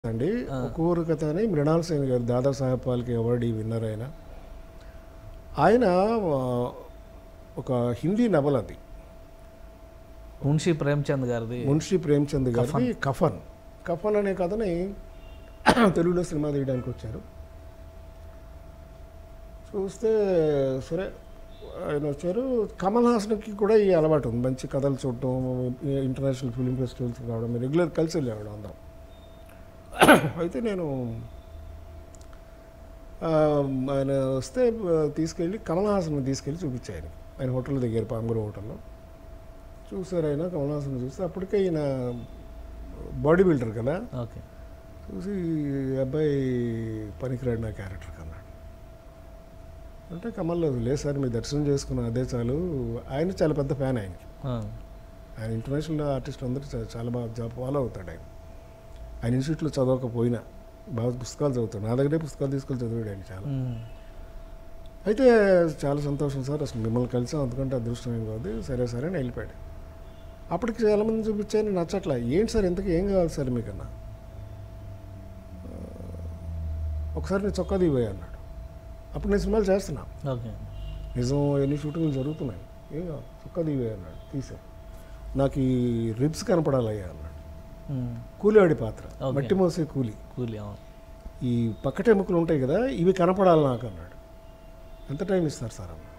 అండి ఒక ఊరు కథ అని మృణాల్ సేన్ గారు దాదాసాహెబ్ పాల్కే అవార్డు విన్నర్ ఆయన ఆయన ఆ, ఒక హిందీ నవల అది మున్షి ప్రేమ్చంద్ గారిది మున్షి ప్రేమ్చంద్ గారి కఫన్ కఫన్ అనే కథని తెలుగులో సినిమా తీయడానికి వచ్చారు చూస్తే సరే ఆయన వచ్చారు కమల్ హాసన్కి కూడా ఈ అలవాటు ఉంది మంచి కథలు చూడటం ఇంటర్నేషనల్ ఫిలిం ఫెస్టివల్స్ రావడం రెగ్యులర్ కలిసి వెళ్ళేవాడు అందరం అయితే నేను ఆ, ఆయన వస్తే ఆ, తీసుకెళ్ళి కమల్ హాసన్ తీసుకెళ్ళి చూపించాను ఆయనకి. ఆయన హోటల్ దగ్గర పామగురు హోటల్లో చూసారు ఆయన కమల్ హాసన్ చూస్తే అప్పటికే ఈయన బాడీ బిల్డర్ కదా ఓకే చూసి "ఈ అబ్బాయి పనికిరాడు నా క్యారెక్టర్ అన్నాడు అంటే కమల్ లేదు సార్ మీరు దర్శనం చేసుకున్న అదే చాలు ఆయన చాలా పెద్ద ఫ్యాన్ ఆయనకి ఆ, ఆయన ఇంటర్నేషనల్ ఆర్టిస్ట్ అందరూ చా- చాలా బాగా జాబ్ ఫాలో అవుతాడు ఆయన ఆయన ఇన్స్టిట్యూట్లో చదవకపోయినా బాగా పుస్తకాలు చదువుతాడు నా దగ్గరే పుస్తకాలు తీసుకొని చదివాడు ఆయన చాలా ఉమ్, అయితే చాలా సంతోషం సార్ అసలు మిమ్మల్ని కలిసాం అందుకంటే అదృష్టం ఏం కాదు సరే సరే అని వెళ్ళిపోయాడు అప్పటికి చాలామంది చూపించాను నచ్చట్లా ఏంటి సార్ ఇంతకీ ఏం కావాలి సార్ మీకన్నా ఆ, ఒకసారి నేను చొక్కా దిగిపోయా అన్నాడు అప్పుడు నేను సినిమాలు చేస్తున్నా ఓకే నిజం ఎన్ని షూటింగ్లు జరుగుతున్నాయి ఏం కావాలి చొక్కా దిగిపోయా అన్నాడు తీసా నాకు ఈ రిబ్స్ కనపడాలయ్యా అన్నాడు ఉమ్, కూలివాడి పాత్ర Okay. మట్టి మోసే కూలి కూలి అవును ఈ పక్కటెముకలు ఉంటాయి కదా ఇవి కనపడాలి నాకు అన్నాడు ఎంత టైం ఇస్తారు సార్ అన్నాడు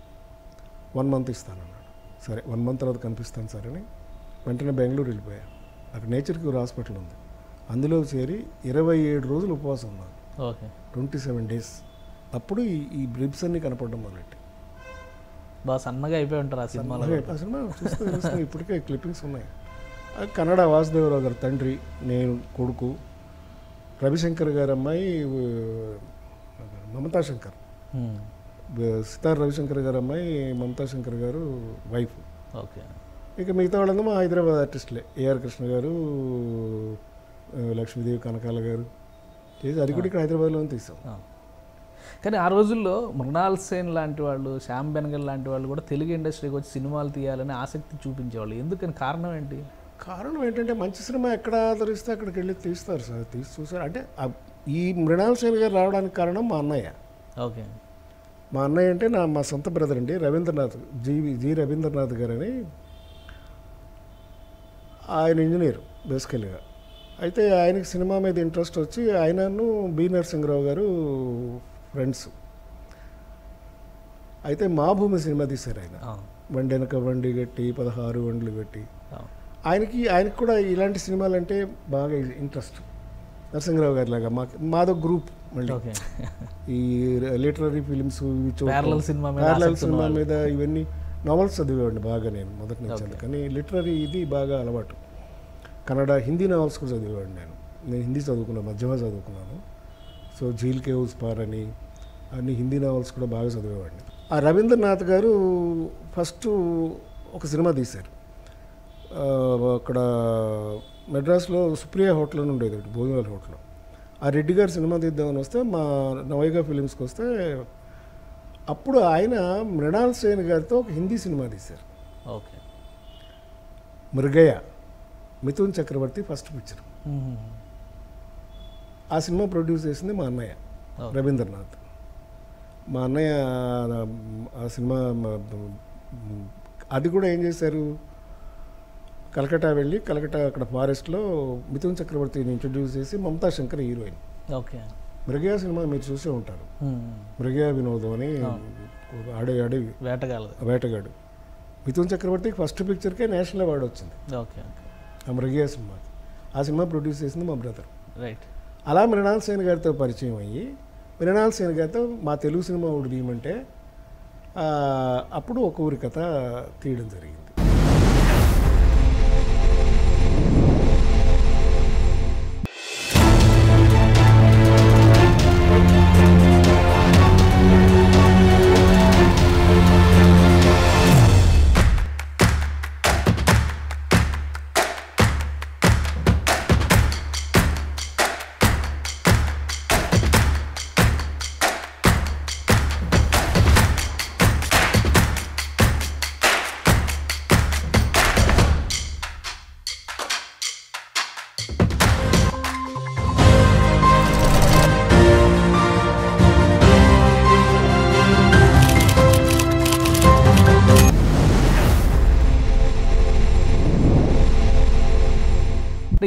వన్ మంత్ ఇస్తాను అన్నాడు సరే వన్ మంత్ తర్వాత కనిపిస్తాను సార్ అని వెంటనే బెంగళూరు వెళ్ళిపోయా అక్కడ నేచర్ క్యూర్ హాస్పిటల్ ఉంది అందులో చేరి ఇరవై ఏడు రోజులు ఉపవాసం ఉన్నాను ఓకే ట్వంటీ సెవెన్ డేస్ అప్పుడు ఈ ఈ బ్రిబ్స్ అన్ని కనపడడం మొదలెట్టి బాగా సన్నగా అయిపోయి ఉంటారు ఆ సినిమాలో ఆ సినిమా చూస్తే తెలుస్తుంది ఇప్పటికే క్లిప్పింగ్స్ ఉన్నాయి ఆ కన్నడ వాసుదేవరావు గారి తండ్రి నేను కొడుకు రవిశంకర్ గారి అమ్మాయి ఆ, మమతా శంకర్ ఉమ్, సితార్ రవిశంకర్ గారి అమ్మాయి మమతా శంకర్ గారు వైఫ్ ఓకే ఇక మిగతా వాళ్ళందరూ మా హైదరాబాద్ ఆర్టిస్టులే ఏఆర్ కృష్ణ గారు ఆ, లక్ష్మీదేవి కనకాల గారు చేసి అది కూడా ఇక్కడ హైదరాబాద్లోనే తీసాం ఆ. కానీ ఆ రోజుల్లో మృణాల్ సేన్ లాంటి వాళ్ళు శ్యామ్ బెనగల్ లాంటి వాళ్ళు కూడా తెలుగు ఇండస్ట్రీకి వచ్చి సినిమాలు తీయాలని ఆసక్తి చూపించేవాళ్ళు ఎందుకని కారణం ఏంటి కారణం ఏంటంటే మంచి సినిమా ఎక్కడ ఆదరిస్తే అక్కడికి వెళ్ళి తీస్తారు సార్ తీసి చూసారు అంటే ఆ- ఈ మృణాల్ సేన్ గారు రావడానికి కారణం మా అన్నయ్య ఓకే మా అన్నయ్య అంటే నా మా సొంత బ్రదర్ అండి రవీంద్రనాథ్ జీ జీ రవీంద్రనాథ్ గారు అని ఆయన ఇంజనీర్ బేసికల్గా అయితే ఆయనకి సినిమా మీద ఇంట్రెస్ట్ వచ్చి ఆయనను బి నరసింహరావు గారు ఫ్రెండ్స్ అయితే మా భూమి సినిమా తీశారు ఆయన ఆ, వండి వెనక వండి కట్టి పదహారు వండ్లు కట్టి ఆ, ఆయనకి ఆయనకి కూడా ఇలాంటి సినిమాలు అంటే బాగా ఇంట్రెస్ట్ నరసింహరావు గారి లాగా మా మాదో గ్రూప్ మళ్ళీ ఓకే ఈ లిటరరీ ఫిలిమ్స్ ఇవి Parallel cinema మీద ప్యారలల్ ఆసక్తి సినిమా ఉన్నవాళ్ళు. మీద ఇవన్నీ నావెల్స్ చదివేవాడిని బాగా నేను మొదటి నుంచి అందుకని లిటరరీ ఇది బాగా అలవాటు కన్నడ హిందీ నావెల్స్ కూడా చదివేవాడిని నేను నేను హిందీ చదువుకున్నాను మధ్యమ చదువుకున్నాను సో జీల్ కే ఉస్ పార్ అని అన్ని హిందీ నావెల్స్ కూడా బాగా చదివేవాడిని ఆ రవీంద్రనాథ్ గారు ఫస్ట్ ఒక సినిమా తీశారు ఆ, అక్కడ మెడ్రాస్లో సుప్రియ హోటల్ అని ఉండేది ఒకటి భోజనాల హోటల్ ఆ రెడ్డి గారి సినిమా తీద్దామని వస్తే మా నవైగా ఫిలిమ్స్కి వస్తే అప్పుడు ఆయన మృణాల్ సేన్ గారితో ఒక హిందీ సినిమా తీశారు okay Mrigaya Mithun Chakraborty first picture um, ఆ సినిమా ప్రొడ్యూస్ చేసింది మా అన్నయ్య ఓకే. రవీంద్రనాథ్ మా అన్నయ్య ఆ సినిమా మ- అది కూడా ఏం చేశారు కలకటా వెళ్ళి కలకటా అక్కడ ఫారెస్ట్లో మిథున్ చక్రవర్తిని ఇంట్రడ్యూస్ చేసి Mamata Shankar heroine okay Mrigaya cinema మీరు చూసే ఉంటారు ఉమ్, మృగయ వినోదం అని ఒక ఆడే ఆడే వేటగాలది వేటగాడు మిథున్ చక్రవర్తికి ఫస్ట్ పిక్చర్కే నేషనల్ అవార్డు వచ్చింది ఓకే ఓకే ఆ మృగయ సినిమాకి ఆ సినిమా ప్రొడ్యూస్ చేసింది మా బ్రదర్ రైట్ అలా మృణాల్ సేన్ గారితో పరిచయం అయ్యి మృణాల్ సేన్ గారితో మా తెలుగు సినిమా ఒకటి తీయమంటే ఆ, అప్పుడు ఒక ఊరి కథ తీయడం జరిగింది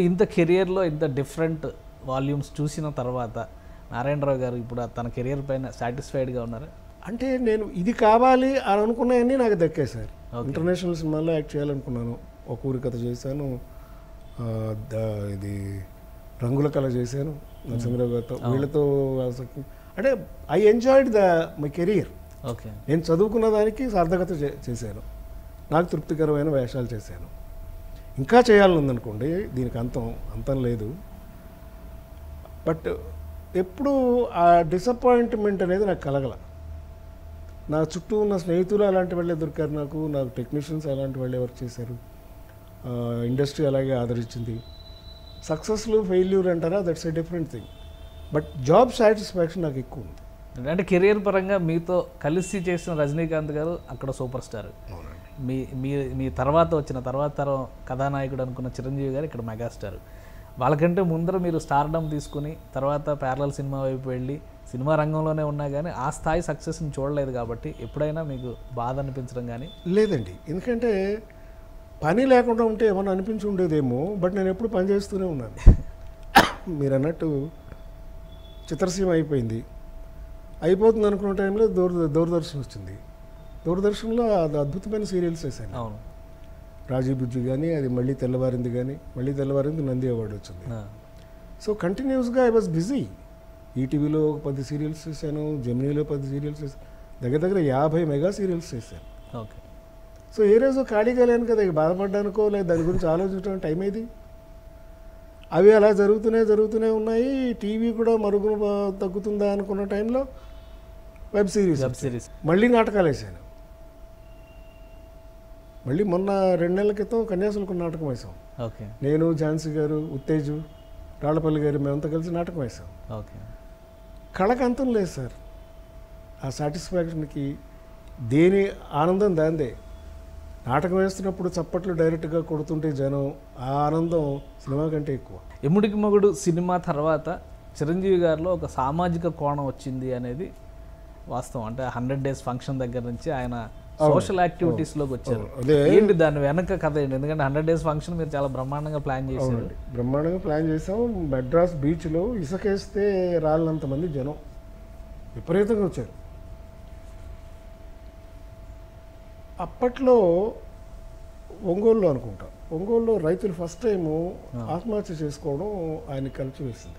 ఇంత కెరియర్లో ఇంత డిఫరెంట్ వాల్యూమ్స్ చూసిన తర్వాత నారాయణరావు గారు ఇప్పుడు తన కెరియర్ పైన సాటిస్ఫైడ్గా ఉన్నారు అంటే నేను ఇది కావాలి అని అనుకున్నాయన్నీ నాకు దక్కాయి సార్ ఇంటర్నేషనల్ సినిమాల్లో యాక్ట్ చేయాలనుకున్నాను ఒక ఊరి కథ చేశాను ఆ, ద- ఇది రంగుల కళ చేశాను నరసింహరావు గారితో వీళ్ళతో అసలు- అంటే I enjoyed the my career okay నేను చదువుకున్న దానికి సార్థకత చే- చేశాను నాకు తృప్తికరమైన వేషాలు చేశాను ఇంకా చేయాలని ఉందనుకోండి దీనికి అంతం అంతం లేదు బట్ ఎప్పుడు ఆ డిసప్పాయింట్మెంట్ అనేది నాకు కలగల నా చుట్టూ ఉన్న స్నేహితులు అలాంటి వాళ్ళే దొరికారు నాకు నాకు టెక్నీషియన్స్ అలాంటి వాళ్ళే వర్క్ చేశారు ఇండస్ట్రీ అలాగే ఆదరించింది సక్సెస్లు ఫెయిల్యూర్ అంటారా that's a different thing but job satisfaction నాకు ఎక్కువ ఉంది అంటే కెరియర్ పరంగా మీతో కలిసి చేసిన రజనీకాంత్ గారు అక్కడ సూపర్ స్టార్ అవునండి మీ మీ మీ తర్వాత వచ్చిన తర్వాత తరం కథానాయకుడు అనుకున్న చిరంజీవి గారు ఇక్కడ మెగాస్టార్ వాళ్ళకంటే ముందర మీరు స్టార్డమ్ తీసుకుని తర్వాత ప్యారలల్ సినిమా వైపు వెళ్ళి సినిమా రంగంలోనే ఉన్నా కానీ ఆ స్థాయి సక్సెస్ని చూడలేదు కాబట్టి ఎప్పుడైనా మీకు బాధ అనిపించడం కానీ లేదండి ఎందుకంటే పని లేకుండా ఉంటే ఏమన్నా అనిపించి ఉండేదేమో బట్ నేను ఎప్పుడు పని చేస్తూనే ఉన్నాను మీరు అన్నట్టు చిత్రసీమ అయిపోయింది అయిపోతుంది అనుకున్న టైంలో దూర దూరదర్శన్ వచ్చింది దూరదర్శన్లో అది అద్భుతమైన సీరియల్స్ వేసాను అవును రాజీ బుజ్జి కానీ అది మళ్ళీ తెల్లవారింది కానీ మళ్ళీ తెల్లవారింది నంది అవార్డు వచ్చింది ఆ, సో కంటిన్యూస్గా ఐ వాజ్ బిజీ ఈటీవీలో ఒక పది సీరియల్స్ చేశాను జెమినీలో పది సీరియల్స్ చేశాను దగ్గర దగ్గర యాభై మెగా సీరియల్స్ చేశాను ఓకే సో ఏ రోజు ఖాళీగా లేను కదా ఇక బాధపడ్డానుకో లేదు దాని గురించి ఆలోచించడం టైం ఏది అవి అలా జరుగుతూనే జరుగుతూనే ఉన్నాయి టీవీ కూడా మరుగున ప- తగ్గుతుందా అనుకున్న టైంలో వెబ్ సిరీస్ వెబ్ సిరీస్ మళ్ళీ నాటకాలు వేసాను మళ్ళీ మొన్న రెండు నెలల క్రితం కన్యాశుల్కం నాటకం వేసాం ఓకే నేను ఝాన్సీ గారు ఉత్తేజు రాళ్ళపల్లి గారు మేమంతా కలిసి నాటకం వేసాం ఓకే కళకు అంతం లేదు సార్ ఆ సాటిస్ఫాక్షన్కి దేని ఆనందం దాందే నాటకం వేస్తున్నప్పుడు చప్పట్లు డైరెక్ట్గా కొడుతుంటే జనం ఆ ఆనందం సినిమా కంటే ఎక్కువ ఎముడికి మగుడు సినిమా తర్వాత చిరంజీవి గారిలో ఒక సామాజిక కోణం వచ్చింది అనేది వాస్తవం అంటే హండ్రెడ్ డేస్ ఫంక్షన్ దగ్గర నుంచి ఆయన సోషల్ యాక్టివిటీస్లోకి వచ్చారు అదే ఏంటి దాని వెనక కథ ఏంటి ఎందుకంటే హండ్రెడ్ డేస్ ఫంక్షన్ మీరు చాలా బ్రహ్మాండంగా ప్లాన్ చేశారు అవునండి బ్రహ్మాండంగా ప్లాన్ చేసాం మెడ్రాస్ బీచ్లో ఇసుకేస్తే రాళ్ళంత మంది జనం విపరీతంగా వచ్చారు అప్పట్లో ఒంగోలులో అనుకుంటా ఒంగోలులో రైతులు ఫస్ట్ టైము ఆత్మహత్య చేసుకోవడం ఆయన కలిసి వేసింది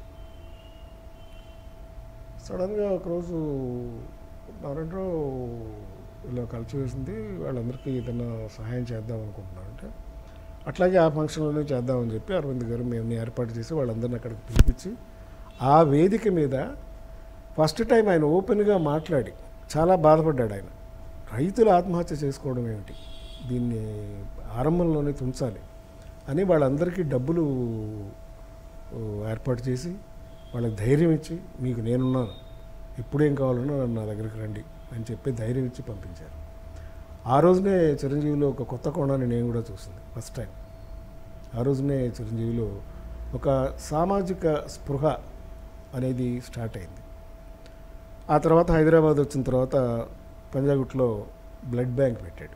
సడన్గా ఒకరోజు నారాయణరావు ఇలా కలిసి వేసింది వాళ్ళందరికీ ఏదైనా సహాయం చేద్దాం అనుకుంటున్నాను అంటే అట్లాగే ఆ ఫంక్షన్లోనే చేద్దామని చెప్పి అరవింద్ గారు మేము ఏర్పాటు చేసి వాళ్ళందరిని అక్కడికి పిలిపించి ఆ వేదిక మీద ఫస్ట్ టైం ఆయన ఓపెన్గా మాట్లాడి చాలా బాధపడ్డాడు ఆయన రైతులు ఆత్మహత్య చేసుకోవడం ఏమిటి దీన్ని ఆరంభంలోనే తుంచాలి అని వాళ్ళందరికీ డబ్బులు ఓ, ఏర్పాటు చేసి వాళ్ళకి ధైర్యం ఇచ్చి మీకు నేనున్నాను ఎప్పుడేం కావాలన్నా నన్ను నా దగ్గరికి రండి అని చెప్పి ధైర్యం ఇచ్చి పంపించారు ఆ రోజునే చిరంజీవిలో ఒక కొత్త కోణాన్ని నేను కూడా చూసింది ఫస్ట్ టైం ఆ రోజునే చిరంజీవిలో ఒక సామాజిక స్పృహ అనేది స్టార్ట్ అయింది ఆ తర్వాత హైదరాబాద్ వచ్చిన తర్వాత పంజాగుట్లో బ్లడ్ బ్యాంక్ పెట్టాడు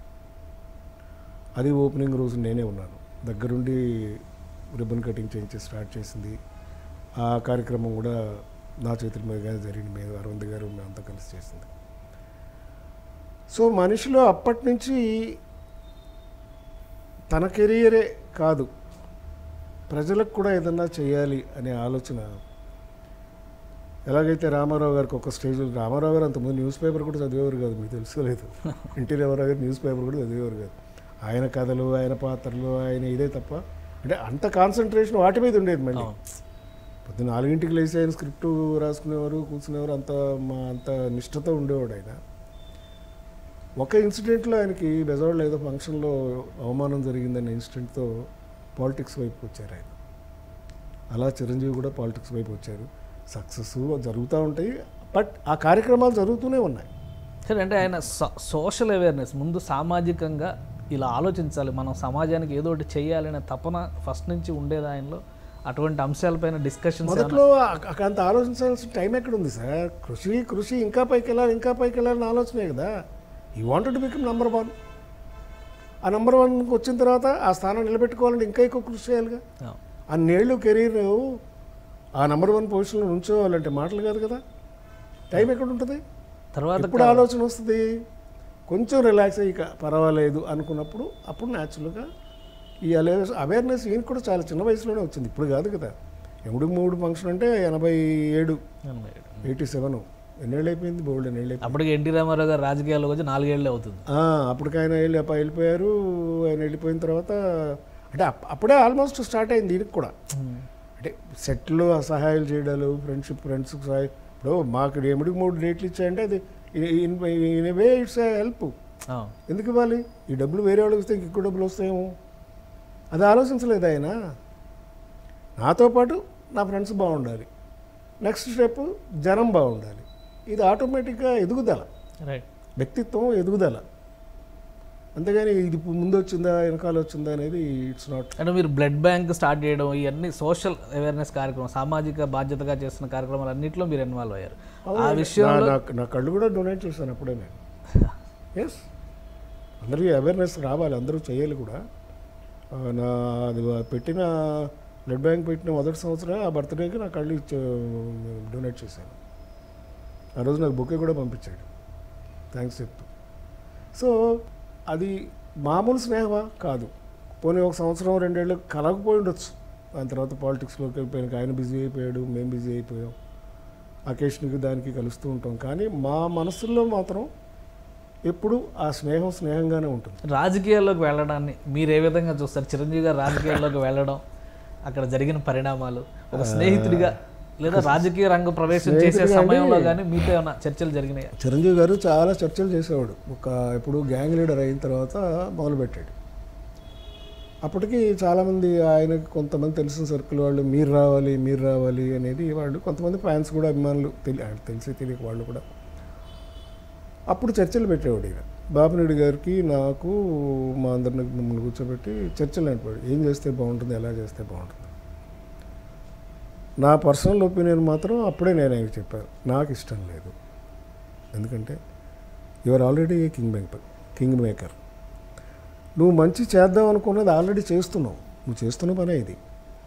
అది ఓపెనింగ్ రోజు నేనే ఉన్నాను దగ్గరుండి రిబ్బన్ కటింగ్ చేయించి స్టార్ట్ చేసింది ఆ కార్యక్రమం కూడా నా చేతుల మీదుగానే జరిగింది మేము అరవింద్ గారు మేమంతా కలిసి చేసింది సో మనిషిలో అప్పటి నుంచి తన కెరియరే కాదు ప్రజలకు కూడా ఏదన్నా చేయాలి అనే ఆలోచన ఎలాగైతే రామారావు గారికి ఒక స్టేజ్ రామారావు గారు అంతకుముందు న్యూస్ పేపర్ కూడా చదివేవారు కాదు మీకు తెలుసుకోలేదు ఎన్టీ రామారావు గారు న్యూస్ పేపర్ కూడా చదివేవారు కాదు ఆయన కథలు ఆయన పాత్రలు ఆయన ఇదే తప్ప అంటే అంత కాన్సన్ట్రేషన్ వాటి మీద ఉండేది మళ్ళీ అవును. పొద్దున్న నాలుగింటికి లేచి ఆయన స్క్రిప్ట్ రాసుకునేవారు కూర్చునేవారు అంత మా అంత నిష్ఠతో ఉండేవాడు ఆయన ఒక ఇన్సిడెంట్లో ఆయనకి బెజవాడలో ఏదో ఫంక్షన్లో అవమానం జరిగిందన్న ఇన్సిడెంట్తో పాలిటిక్స్ వైపు వచ్చారు ఆయన అలా చిరంజీవి కూడా పాలిటిక్స్ వైపు వచ్చారు సక్సెస్ జరుగుతూ ఉంటాయి బట్ ఆ కార్యక్రమాలు జరుగుతూనే ఉన్నాయి సరే అంటే ఆయన సోషల్ అవేర్నెస్ ముందు సామాజికంగా ఇలా ఆలోచించాలి మనం సమాజానికి ఏదో ఒకటి చేయాలనే తపన ఫస్ట్ నుంచి ఉండేది ఆయనలో అటువంటి అంశాలపైన డిస్కషన్స్ మొదట్లో ఆ- ఆ- అంత ఆలోచించాల్సిన టైం ఎక్కడ ఉంది సార్ కృషి కృషి ఇంకా పైకి వెళ్ళాలి ఇంకా పైకి వెళ్ళాలని ఆలోచనే కదా ఈ wanted to become number one ఆ నెంబర్ వన్కి వచ్చిన తర్వాత ఆ స్థానం నిలబెట్టుకోవాలంటే ఇంకా ఎక్కువ కృషి చేయాలిగా అన్నేళ్ళు కెరీర్ ఆ నెంబర్ వన్ పొజిషన్లో ఉంచోవాలంటే మాటలు కాదు కదా టైం ఎక్కడ ఉంటుంది తర్వాత ఎప్పుడు ఆలోచన వస్తుంది కొంచెం రిలాక్స్ అయ్యి ఇక పర్వాలేదు అనుకున్నప్పుడు అప్పుడు న్యాచురల్గా ఈ అవేర్నెస్ అవేర్నెస్ ఈయన కూడా చాలా చిన్న వయసులోనే వచ్చింది ఇప్పుడు కాదు కదా ఎముడు మూడు ఫంక్షన్ అంటే ఎనభై ఏడు ఎనభై ఏడు. ఎయిటీ సెవెన్ ఎన్నేళ్ళు అయిపోయింది బోల్డ్ ఎన్నేళ్ళు అయిపోయింది అప్పటికి ఎన్టీ రామారావు గారు రాజకీయాల్లోకి వచ్చి నాలుగేళ్లే అవుతుంది ఆ, అప్పటికి ఆయన వెళ్ళి అప్ప- వెళ్ళిపోయారు ఆయన వెళ్ళిపోయిన తర్వాత అంటే అప్- అప్పుడే ఆల్మోస్ట్ స్టార్ట్ అయింది దీనికి కూడా అంటే సెట్లో సహాయాలు చేయడాలు ఫ్రెండ్షిప్ ఫ్రెండ్స్ సహాయం ఇప్పుడు మాకు ఎమిడికి మూడు డేట్లు ఇచ్చాయంటే అది ఇన్ వే ఇట్స్ హెల్ప్ ఆ, ఎందుకు ఇవ్వాలి ఈ డబ్బులు వేరే వాళ్ళకి ఇస్తే ఇంక ఎక్కువ డబ్బులు వస్తాయేమో అది ఆలోచించలేదు ఆయన నాతో పాటు నా ఫ్రెండ్స్ బాగుండాలి నెక్స్ట్ స్టెప్ జనం బాగుండాలి ఇది ఆటోమేటిక్గా ఎదుగుదల రైట్ వ్యక్తిత్వం ఎదుగుదల అంతేగాని ఇది ఇప్పుడు ముందు వచ్చిందా వెనకాల వచ్చిందా అనేది ఇట్స్ నాట్ అంటే మీరు బ్లడ్ బ్యాంక్ స్టార్ట్ చేయడం ఇవన్నీ సోషల్ అవేర్నెస్ కార్యక్రమం సామాజిక బాధ్యతగా చేస్తున్న కార్యక్రమాలు అన్నింటిలో మీరు ఇన్వాల్వ్ అయ్యారు ఆ విషయంలో నా కళ్ళు కూడా డొనేట్ చేశాను అప్పుడే నేను ఎస్ అందరికీ అవేర్నెస్ రావాలి అందరూ చేయాలి కూడా ఆ, నా అది పెట్టిన బ్లడ్ బ్యాంక్ పెట్టిన మొదటి సంవత్సరం ఆ బర్త్డేకి నా కళ్ళు ఇచ్చే డొనేట్ చేశాను ఆ రోజు నాకు బుకే కూడా పంపించాడు థ్యాంక్స్ చెప్తూ సో అది మామూలు స్నేహమా కాదు పోనీ ఒక సంవత్సరం రెండేళ్ళు కలగపోయి ఉండొచ్చు దాని తర్వాత పాలిటిక్స్లోకి వెళ్ళిపోయాక ఆయన బిజీ అయిపోయాడు మేము బిజీ అయిపోయాం అకేషన్కి దానికి కలుస్తూ ఉంటాం కానీ మా మనసుల్లో మాత్రం ఎప్పుడు ఆ స్నేహం స్నేహంగానే ఉంటుంది రాజకీయాల్లోకి వెళ్ళడాన్ని మీరు ఏ విధంగా చూస్తారు చిరంజీవి గారు రాజకీయాల్లోకి వెళ్ళడం అక్కడ జరిగిన పరిణామాలు ఒక స్నేహితుడిగా లేదా రాజకీయ రంగ ప్రవేశం చేసే స్నేహితుడిగా సమయంలో కానీ మీతో ఏమైనా చర్చలు జరిగినాయి చిరంజీవి గారు చాలా చర్చలు చేసేవాడు ఒక ఇప్పుడు గ్యాంగ్ లీడర్ అయిన తర్వాత మొదలుపెట్టాడు అప్పటికి చాలామంది ఆయనకి కొంతమంది తెలిసిన సర్కిల్ వాళ్ళు మీరు రావాలి మీరు రావాలి అనేది వాళ్ళు కొంతమంది ఫ్యాన్స్ కూడా అభిమానులు తెలి ఆయన తెలిసి తెలియక వాళ్ళు కూడా అప్పుడు చర్చలు పెట్టేవాడు ఈయన బాపినేడు గారికి నాకు మా అందరిని మమ్మల్ని కూర్చోబెట్టి చర్చలు నడిపాడు ఏం చేస్తే బాగుంటుంది ఎలా చేస్తే బాగుంటుంది నా పర్సనల్ ఒపీనియన్ మాత్రం అప్పుడే నేను ఆయనకి చెప్పాను నాకు ఇష్టం లేదు ఎందుకంటే your already a king maker king maker నువ్వు మంచి చేద్దాం అనుకున్నది ఆల్రెడీ చేస్తున్నావు నువ్వు చేస్తున్న పనే ఇది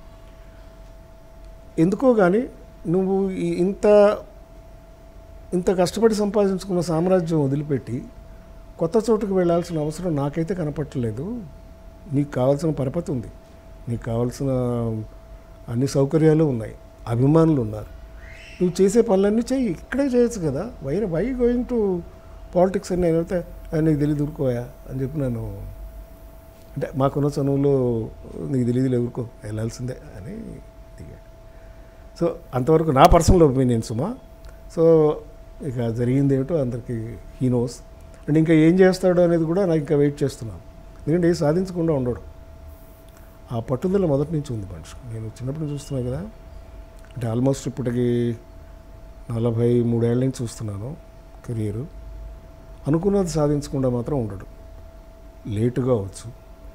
ఎందుకో కానీ నువ్వు ఈ ఇంత ఇంత కష్టపడి సంపాదించుకున్న సామ్రాజ్యం వదిలిపెట్టి కొత్త చోటుకు వెళ్ళాల్సిన అవసరం నాకైతే కనపట్టలేదు నీకు కావాల్సిన పరపతి ఉంది నీకు కావాల్సిన అన్ని సౌకర్యాలు ఉన్నాయి అభిమానులు ఉన్నారు నువ్వు చేసే పనులన్నీ చెయ్యి ఇక్కడే చేయొచ్చు కదా why why going to politics అని నేనైతే "ఆ, నీకు తెలియదు ఊరుకోయా అని చెప్పి నేను అంటే మాకున్న చనువులో నీకు తెలియదు ఊరుకో వెళ్ళాల్సిందే అని దిగాడు సో అంతవరకు నా పర్సనల్ ఒపీనియన్ సుమా సో ఇక జరిగింది ఏమిటో అందరికీ హీ నోస్ అండ్ ఇంకా ఏం చేస్తాడో అనేది కూడా నాకు ఇంకా వెయిట్ చేస్తున్నాను ఎందుకంటే ఏం సాధించకుండా ఉండడు ఆ పట్టుదల మొదటి నుంచి ఉంది మనిషి నేను చిన్నప్పుడు నుంచి చూస్తున్నా కదా అంటే ఆల్మోస్ట్ ఇప్పటికి నలభై మూడేళ్ల నుంచి చూస్తున్నాను కెరియర్ అనుకున్నది సాధించకుండా మాత్రం ఉండడు లేటుగా అవచ్చు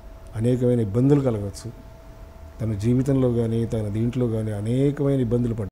అనేకమైన ఇబ్బందులు కలగవచ్చు తన జీవితంలో కానీ తన దీంట్లో కానీ అనేకమైన ఇబ్బందులు పడ్డాడు